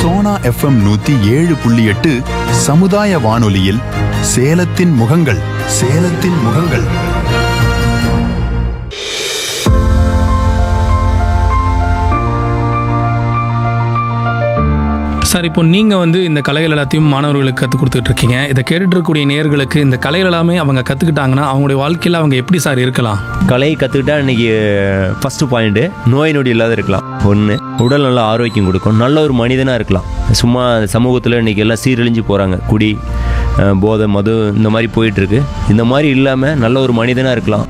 Sona FM நூத்தி ஏழு புள்ளி எட்டு சமுதாய வானொலியில் சேலத்தின் முகங்கள் சேலத்தின் முகங்கள் சார் இப்போ நீங்கள் வந்து இந்த கலைகள் எல்லாத்தையும் மாணவர்களுக்கு கற்றுக் கொடுத்துட்டு இருக்கீங்க இதை கேட்டுட்டு இருக்கக்கூடிய நேயர்களுக்கு இந்த கலைகள் எல்லாமே அவங்க கற்றுக்கிட்டாங்கன்னா அவங்களுடைய வாழ்க்கையில் அவங்க எப்படி சார் இருக்கலாம் கலையை கற்றுக்கிட்டா இன்னைக்கு ஃபஸ்ட்டு பாயிண்ட்டு நோய் நொடி இல்லாத இருக்கலாம் ஒன்று உடல் நல்ல ஆரோக்கியம் கொடுக்கும் நல்ல ஒரு மனிதனாக இருக்கலாம் சும்மா சமூகத்தில் இன்னைக்கு எல்லாம் சீரழிஞ்சு போகிறாங்க குடி அஹ், போதை மது இந்த மாதிரி போயிட்டுருக்கு இந்த மாதிரி இல்லாமல் நல்ல ஒரு மனிதனாக இருக்கலாம்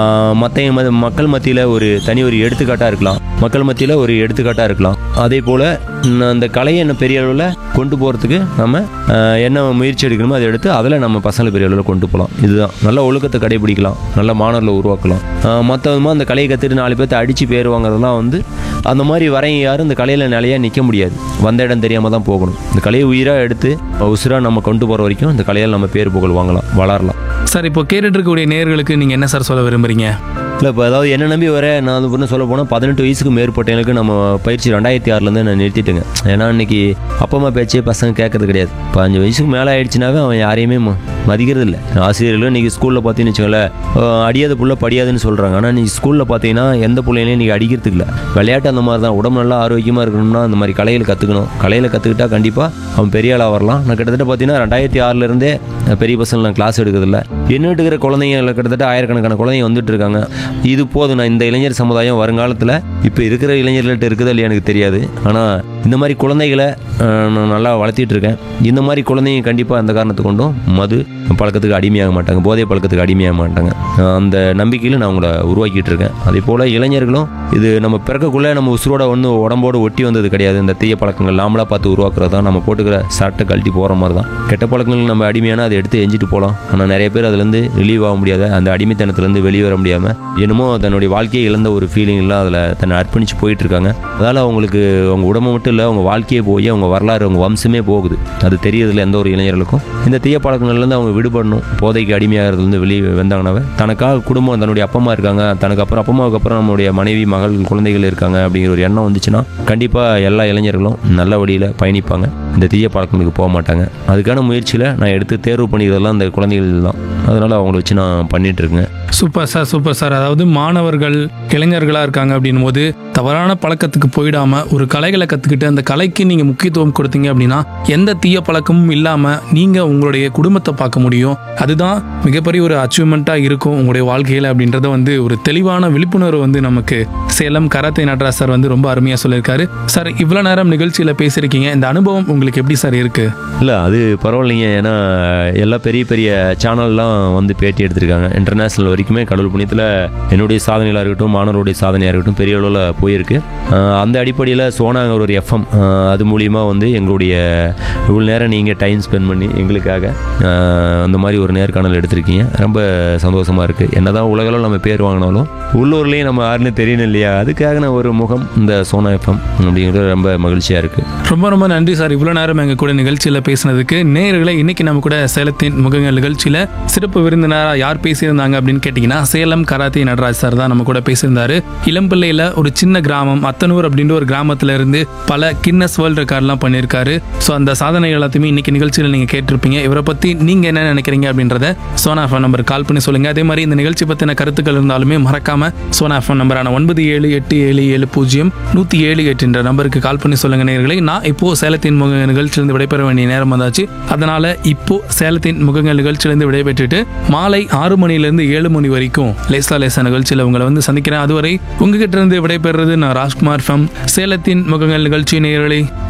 மற்ற மக்கள் மத்தியில் ஒரு தனி ஒரு எடுத்துக்காட்டாக இருக்கலாம் மக்கள் மத்தியில் ஒரு எடுத்துக்காட்டாக இருக்கலாம் அதே போல் அந்த கலையை என்ன பெரிய அளவில் கொண்டு போகிறதுக்கு நம்ம அஹ், என்ன முயற்சி எடுக்கணுமோ அதை எடுத்து அதில் நம்ம பசங்களை பெரிய அளவில் கொண்டு போகலாம் இதுதான் நல்ல ஒழுக்கத்தை கடைபிடிக்கலாம் நல்ல மாணவர்களை உருவாக்கலாம் மற்ற விதமாக அந்த கலையை கற்றுட்டு நாலு பேர்த்த அடித்து பேர் வாங்குறதெல்லாம் வந்து அந்த மாதிரி வரையும் யாரும் இந்த கலையில் நிலையாக நிற்க முடியாது வந்த இடம் தெரியாமல் தான் போகணும் இந்த கலையை உயிராக எடுத்து உசுராக நம்ம கொண்டு போகிற வரைக்கும் இந்த கலையால் நம்ம பேர் புகழ் வாங்கலாம் வளரலாம் சார் இப்போ கேட்டுட்டு இருக்கக்கூடிய நேயர்களுக்கு நீங்கள் என்ன சார் சொல்ல விரும்புறீங்க இல்லை இப்போ அதாவது என்ன நம்பி வர நான் அது பண்ண சொல்ல போனால் பதினெட்டு வயசுக்கு மேற்பட்டவங்களுக்கு நம்ம பயிற்சி ரெண்டாயிரத்தி ஆறுலேருந்து நான் நிறுத்திட்டேங்க ஏன்னா இன்னைக்கு அப்பா அம்மா பேச்சே பசங்க கேட்கறது கிடையாது பதினஞ்சு வயசுக்கு மேலே ஆயிடுச்சுனாவே அவன் யாரையுமே ம- மதிக்கிறது இல்லை ஆசிரியர்களும் இன்றைக்கி ஸ்கூலில் பார்த்தீங்கன்னு வச்சுக்கோங்களேன் அஹ் அடியாத புள்ள படியாதுன்னு சொல்கிறாங்க ஆனால் நீங்கள் ஸ்கூலில் பார்த்தீங்கன்னா எந்த பிள்ளைங்களையும் நீங்கள் அடிக்கிறதுக்கு இல்லை விளையாட்டு அந்த மாதிரி தான் உடம்பு நல்லா ஆரோக்கியமாக இருக்கணும்னா அந்த மாதிரி கலையில் கற்றுக்கணும் கலையில் கற்றுக்கிட்டா கண்டிப்பாக அவன் பெரிய ஆளாக வரலாம் நான் கிட்டத்தட்ட பார்த்தீங்கன்னா ரெண்டாயிரத்தி ஆறுலேருந்தே பெரிய பசங்க நான் கிளாஸ் எடுக்கிறதில்ல என்னட்டு இருக்கிற குழந்தைங்க கிட்டத்தட்ட ஆயிரக்கணக்கான குழந்தைங்க வந்துட்டு இருக்காங்க இது போதும் நான் இந்த இளைஞர் சமுதாயம் வருங்காலத்தில் இப்போ இருக்கிற இளைஞர்கள்ட்ட இருக்குதா இல்லையா எனக்கு தெரியாது ஆனால் இந்த மாதிரி குழந்தைகளை அஹ், நான் நல்லா வளர்த்திட்டு இருக்கேன் இந்த மாதிரி குழந்தைங்க கண்டிப்பாக அந்த காரணத்தை கொண்டும் மது பழக்கத்துக்கு அடிமையாக மாட்டாங்க போதை பழக்கத்துக்கு அடிமையாக மாட்டாங்க அஹ், அந்த நம்பிக்கையில் நான் உங்களை உருவாக்கிட்டு இருக்கேன் அதே போல் இளைஞர்களும் இது நம்ம பிறக்கக்குள்ளே நம்ம உசுரோட ஒன்று உடம்போடு ஒட்டி வந்தது கிடையாது இந்த தீய பழக்கங்கள் நாமளாக பார்த்து உருவாக்குறது தான் நம்ம போட்டுக்கிற சட்டை கழட்டி போகிற மாதிரி தான் கெட்ட பழக்கங்கள் நம்ம அடிமையான அதை எடுத்து எஞ்சிட்டு போகலாம் ஆனால் நிறைய பேர் அதுலேருந்து ரிலீவ் ஆக முடியாத அந்த அடிமைத்தனத்துலேருந்து வெளியே வர முடியாமல் என்னமோ தன்னுடைய வாழ்க்கையை இழந்த ஒரு ஃபீலிங்லாம் அதில் தன்னை அர்ப்பணித்து போயிட்டு இருக்காங்க அதால் அவங்களுக்கு அவங்க உடம்பு மட்டும் இல்லை அவங்க வாழ்க்கையே போய் அவங்க வரலாறு அவங்க வம்சமே போகுது அது தெரியறதில்ல எந்த ஒரு இளைஞர்களுக்கும் இந்த தீய பழக்கங்கள்லேருந்து அவங்க விடுபடணும் போதைக்கு அடிமையாகிறதுலேருந்து வெளியே வந்தாங்கன்னாவே தனக்காக குடும்பம் தன்னுடைய அப்பா அம்மா இருக்காங்க தனக்கு அப்புறம் அப்பா அம்மாவுக்கு அப்புறம் நம்மளுடைய மனைவி மகள் குழந்தைகள் இருக்காங்க அப்படிங்கிற ஒரு எண்ணம் வந்துச்சுன்னா கண்டிப்பாக எல்லா இளைஞர்களும் நல்ல வழியில் பயணிப்பாங்க இந்த தீய பழக்கங்களுக்கு போக மாட்டாங்க அதுக்கான முயற்சியில் நான் எடுத்து தேர்வு பண்ணிக்கிறதெல்லாம் அந்த குழந்தைகள் தான் அதனால் அவங்கள வச்சு நான் பண்ணிட்டு இருக்கேன் சூப்பர் சார் சூப்பர் சார் அதாவது மாணவர்கள் இளைஞர்களாக இருக்காங்க அப்படின் போது தவறான பழக்கத்துக்கு போயிடாம ஒரு கலைகளை கற்றுக்கிட்டு அந்த கலைக்கு நீங்கள் முக்கியத்துவம் கொடுத்தீங்க அப்படின்னா எந்த தீய பழக்கமும் இல்லாமல் நீங்கள் உங்களுடைய குடும்பத்தை பார்க்க முடியும் அதுதான் மிகப்பெரிய ஒரு அச்சீவ்மெண்ட்டாக இருக்கும் உங்களுடைய வாழ்க்கையில் அப்படின்றத வந்து ஒரு தெளிவான விழிப்புணர்வு வந்து நமக்கு சேலம் கராத்தே நடராஜ் சார் வந்து ரொம்ப அருமையாக சொல்லியிருக்காரு சார் இவ்வளோ நேரம் நிகழ்ச்சியில் பேசியிருக்கீங்க இந்த அனுபவம் உங்களுக்கு எப்படி சார் இருக்குது இல்லை அது பரவாயில்லைங்க ஏன்னா எல்லா பெரிய பெரிய சேனல்லாம் வந்து பேட்டி எடுத்திருக்காங்க இன்டர்நேஷ்னல் வரைக்குமே கடவுள் புண்ணியத்தில் என்னுடைய சாதனைகளாக இருக்கட்டும் மாணவருடைய சாதனையாக இருக்கட்டும் பெரிய அளவில் போயிருக்கு ஆஹ் அந்த அடிப்படையில் சோனாங்கிற ஒரு எஃப்எம் அது மூலிமா வந்து எங்களுடைய இவ்வளோ நேரம் நீங்கள் டைம் ஸ்பெண்ட் பண்ணி எங்களுக்காக ஆஹ் அந்த மாதிரி ஒரு நேர்காணல் எடுத்திருக்கீங்க ரொம்ப சந்தோஷமாக இருக்குது என்னதான் உலகளவில் நம்ம பேர் வாங்கினாலும் உள்ளூர்லேயும் நம்ம யாருன்னு தெரியணும் இல்லையா அதுக்காக நான் ஒரு முகம் இந்த சோனா எஃப்எம் அப்படிங்கிறது ரொம்ப மகிழ்ச்சியாக இருக்குது ரொம்ப ரொம்ப நன்றி சார் இவ்வளோ நேரம் எங்கள் கூட நிகழ்ச்சியில் பேசினதுக்கு நேயர்களை இன்னைக்கு நம்ம கூட சேலத்தின் முகங்கள் நிகழ்ச்சியில் சிறப்பு விருந்தினராக யார் பேசியிருந்தாங்க அப்படின்னு கேட்டிங்கன்னா சேலம் கராத்தே நடராஜ் சார் தான் நம்ம கூட பேசியிருந்தாரு இளம்பிள்ளையில் ஒரு சின்ன கிராமம் அத்தனூர் அப்படின்ற ஒரு கிராமத்துல இருந்து பல கின்னஸ் வேர்ல்டு ரெக்கார்ட்லாம் பண்ணியிருக்காரு ஸோ அந்த சாதனை எல்லாத்தையுமே இன்னைக்கு நிகழ்ச்சியில் நீங்கள் கேட்டிருப்பீங்க இவரை பற்றி நீங்கள் என்ன நினைக்கிறீங்க அப்படின்றத சோனா ஃபோன் நம்பர் கால் பண்ணி சொல்லுங்கள் அதே மாதிரி இந்த நிகழ்ச்சி பற்றின கருத்துக்கள் இருந்தாலுமே மறக்காம சோனா ஃபோன் நம்பரான ஒன்பது ஏழு எட்டு ஏழு ஏழு பூஜ்ஜியம் நூற்றி ஏழு எட்டு என்ற நம்பருக்கு கால் பண்ணி சொல்லுங்க நேயர்களே நான் இப்போ சேலத்தின் முக நிகழ்ச்சியிலிருந்து விடைபெற வேண்டிய நேரம் வந்தாச்சு அதனால இப்போ சேலத்தின் முகங்கள் நிகழ்ச்சியிலிருந்து விடைபெற்றுட்டு மாலை ஆறு மணிலேருந்து ஏழு மணி வரைக்கும் லேசா லேசா நிகழ்ச்சியில் உங்களை வந்து சந்திக்கிறேன் அதுவரை உங்ககிட்ட இருந்து விடைபெறுறது நான் ராஜ்குமார் ஃபம் சேலத்தின் முகங்கள் நிகழ்ச்சி நேயர்களே